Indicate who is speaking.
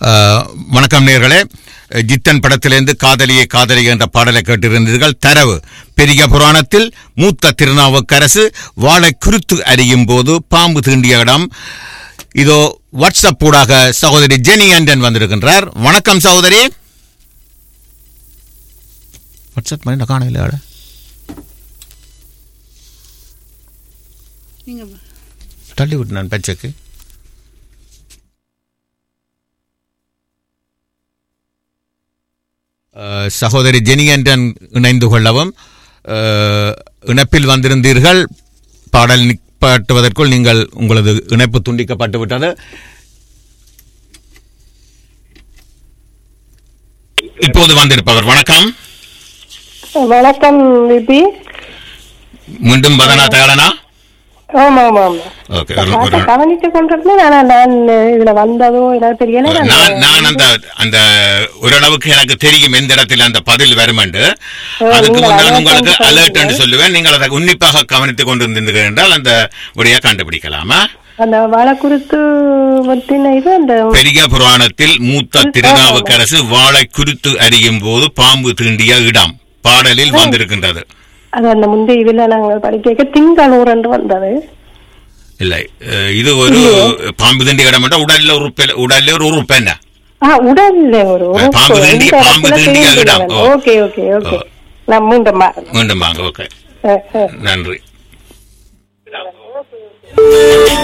Speaker 1: அஹ், வணக்கம் நேர்களே ஜித்தன் படத்திலிருந்து காதலியே காதலி என்ற பாடலை கேட்டிருந்தீர்கள் தரவு பெரிய புராணத்தில் மூத்த திருநாவுக்கரசு வாழை குருத்து அறியும் போது பாம்பு தீண்டிய இடம் இதோ வாட்ஸ்அப் ஊடாக சகோதரி ஜெனி ஆண்டன் வந்திருக்கின்றார் வணக்கம் சகோதரி வாட்ஸ்அப் பண்ணி காணையில் ஆட
Speaker 2: நீங்க
Speaker 1: தள்ளி விட்டு நான் பச்சைக்கு அஹ், சகோதரி ஜெனியன்டன் இணைந்து கொள்ளவும் அஹ், இணைப்பில் வந்திருந்தீர்கள் பாடல் நிப்பாட்டுவதற்குள் நீங்கள் உங்களது இணைப்பு துண்டிக்கப்பட்டு விட்டது இப்போது வந்திருப்பவர் வணக்கம்
Speaker 3: வணக்கம் விபி
Speaker 1: மீண்டும் பதனா தயாரனா
Speaker 3: ஆமா ஆமா ஆமா
Speaker 1: ஓகே ஒரு- ஒரு-
Speaker 3: பாட்டை கவனித்து கொண்டிருந்தேன் ஆனா நான் இதுல வந்ததோ எனக்கு தெரியல நான்
Speaker 1: நான் நான் அந்த அந்த ஓரளவுக்கு எனக்கு தெரியும் எந்த இடத்துல அந்த பதில் வருமென்று அதுக்கு
Speaker 3: நீங்கள்
Speaker 1: முன்னால்
Speaker 3: alert
Speaker 1: உங்களுக்கு
Speaker 3: என்று
Speaker 1: அலர்ட் என்று
Speaker 3: சொல்லுங்கள்.
Speaker 1: சொல்லுவேன் நீங்கள் அதை உன்னிப்பாக கவனித்துக் கொண்டிருந்தீர்கள் என்றால் அந்த உடைய கண்டுபிடிக்கலாமா
Speaker 3: அந்த வாழைக்குருத்து பத்தின இது அந்த
Speaker 1: பெரிய புராணத்தில் மூத்த திருநாவுக்கரசு வாழை குறித்து அறியும் போது பாம்பு தீண்டிய இடம் பாடலில் வந்திருக்கின்றது
Speaker 3: அது அந்த முந்தைய இதுல நாங்கள் படிக்க திங்களூர் என்று வந்தது
Speaker 1: இல்லை அஹ், இது ஒரு பாம்பு தீண்டிய இடம் என்றால் உடல்ல உறுப்பு உடல்ல ஒரு உறுப்பு என்ன
Speaker 3: ஆ உடல்ல ஒரு உறுப்பு.
Speaker 1: பாம்பு தீண்டி-
Speaker 3: இந்த
Speaker 1: பாம்பு
Speaker 3: இடத்துல
Speaker 1: தீண்டிய
Speaker 3: தீண்டிய
Speaker 1: இடம்.
Speaker 3: இடம்.
Speaker 1: ஓ.
Speaker 3: ஓகே ஓகே ஓகே
Speaker 1: ஓ.
Speaker 3: நான் மீண்டும் மா-
Speaker 1: மீண்டும் வாங்க ஓகே
Speaker 3: அஹ், அஹ்.
Speaker 1: நன்றி